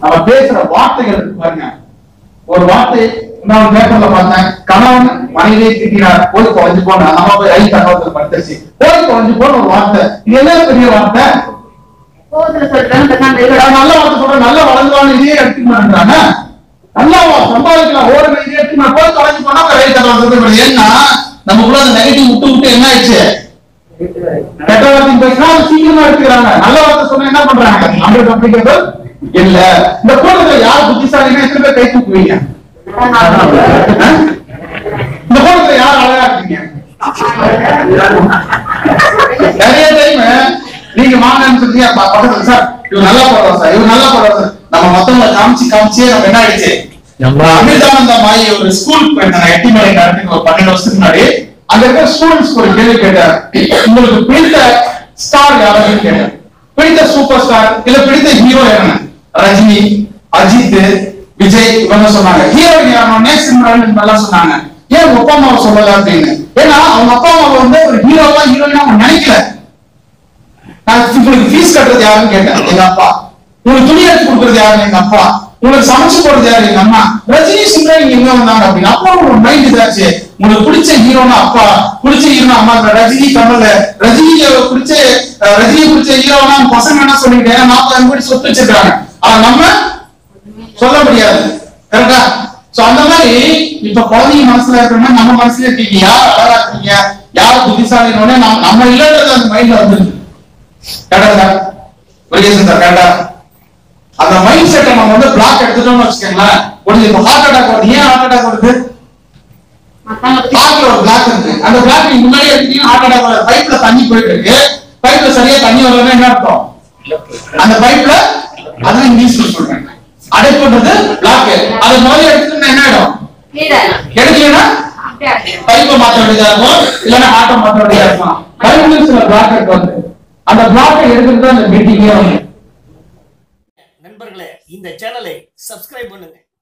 நம்ம பேசுற வார்த்தைகள் இருக்கு பாருங்க ஒரு வார்த்தை நான் பேப்பர்ல பார்த்தேன் கணவன் மனைவியை திட்டினார் போய் குறைஞ்சு போன நம்ம போய் ரயில் தகவல் படுத்துச்சு போய் குறைஞ்சு போன ஒரு வார்த்தை இது என்ன பெரிய வார்த்தை கோவத்துல சொல்றேன் பேசாம இருடா. நான் நல்ல வார்த்தை சொல்றேன் நல்ல வளர்ந்துவான்னு இதே எடுத்துக்க மாட்டேங்கிறாங்க நல்லா வா- சம்பாதிக்கலாம் ஓடுற இதே எடுத்து நான் போய் தொலைஞ்சு போனா அப்ப ரயில் தகவல் சொல்றது ஏன்னா நமக்குள்ள அந்த நெகட்டிவ் விட்டு விட்டு என்ன ஆயிடுச்சு கெட்ட வார்த்தை பேசினா அது சீக்கிரமா எடுத்துக்கிறாங்க நல்ல வார்த்தை சொன்னா என்ன பண்றாங்க ஹண்ட்ரட் அப்ளிகேபிள் இல்ல இந்த கூட்டத்துல யார் புத்திசாலினா எத்தனை பேர் கை தூக்குவீங்க ஆ? இந்த கூட்டத்துல யார் அழகா இருக்கீங்க நிறைய டைம் நீங்க வாங்கன்னு சொல்லி ப- பக்கத்துல சார் இவர் நல்லா போடுறாரு சார் இவர் நல்லா போடுறாரு சார் நம்ம மத்தவங்களை காமிச்சு காமிச்சே நம்ம என்ன ஆயிடுச்சு அமிர்தானந்த மாயி ஒரு ஸ்கூல் போயிருந்தாங்க எட்டிமலை நடத்துக்கு ஒரு பன்னெண்டு வருஷத்துக்கு முன்னாடி அங்க இருக்கிற ஸ்டூடெண்ட்ஸ் ஒரு கேள்வி கேட்டார் உங்களுக்கு பிடித்த ஸ்டார் யாருன்னு கேட்டார் பிடித்த சூப்பர் ஸ்டார் இல்ல பிடித்த ஹீரோ யாருன்னு ரஜினி அஜித் விஜய் இவங்க சொன்னாங்க ஹீரோயின் யாருன்னே சிம்ரன் எல்லாம் சொன்னாங்க ஏன் உங்க அப்பா அம்மாவை சொல்லல அப்படின்னு ஏன்னா அவங்க அப்பா அம்மாவை வந்து ஒரு ஹீரோவா ஹீரோயினா அவங்க நினைக்கல நான் உங்களுக்கு ஃபீஸ் கட்டுறது யாருன்னு கேட்டேன் எங்க அப்பா உங்களுக்கு துணி எடுத்து கொடுக்கறது யாரு எங்க அப்பா உங்களுக்கு சமைச்சு போடுறது யாரு எங்க அம்மா ரஜினி சிம்ரன் இங்க எங்க வந்தாங்க அப்படின்னா அப்பா ஒரு மைண்ட் இதாச்சு உங்களுக்கு பிடிச்ச ஹீரோனா அப்பா பிடிச்ச ஹீரோனா அம்மா இப்ப ரஜினி கமல் ரஜினிக்கு பிடிச்ச அஹ், ரஜினி பிடிச்ச ஹீரோனா பசங்க என்ன சொல்லிட்டேன் நாற்பதாயிரம் கோடி சொத்து வச்சிருக்காங்க ஆனா நம்ம சொல்ல முடியாது கரெக்டா சோ அந்த மாதிரி இப்ப குழந்தைங்க மனசுல இருக்கிற நம்ம மனசுல இருக்கீங்க யார் அழகா இருக்கீங்க யார் புத்திசாலினோட நம்ம நம்ம இல்லன்றது அந்த மைண்ட்ல வந்துருது கரெக்டா முருகேசன் சார் கரெக்டா அந்த மைண்ட் செட்டை நம்ம வந்து பிளாக் எடுத்துட்டோம்னு வச்சுக்கோங்களேன் உடனே இப்ப ஹார்ட் அட்டாக் வருது ஏன் ஹார்ட் அட்டாக் வருது மத்தவங்க பத்தி ஹார்ட்ல ஒரு பிளாக் இருக்கு அந்த பிளாக் நீங்க முன்னாடி எடுத்தீங்கன்னா ஹார்ட் அட்டாக் வருது பைப்ல தண்ணி போயிட்டு இருக்கு பைப்ல சரியா தண்ணி வரலன்னா என்ன அர்த்தம் அந்த பைப்ல அதான் இங்கிலீஷ்ல சொல்றேன் அடைப்புன்றது பிளாக் அது முதல்ல எடுத்துட்டு என்ன ஆயிடும் கீழே. எடுக்கலைன்னா அப்படியே அடைச்சிடும். பைப்பை மாத்த வேண்டியதா இருக்கும் இல்லைன்னா ஆட்டோ மாத்த வேண்டியதா இருக்கும் பைப்ல சில பிளாக் இருக்கு வந்து அந்த பிளாக்கை எடுக்கிறது தான் அந்த மீட்டிங்கே வந்து நண்பர்களே இந்த சேனலை சப்ஸ்கிரைப் பண்ணுங்க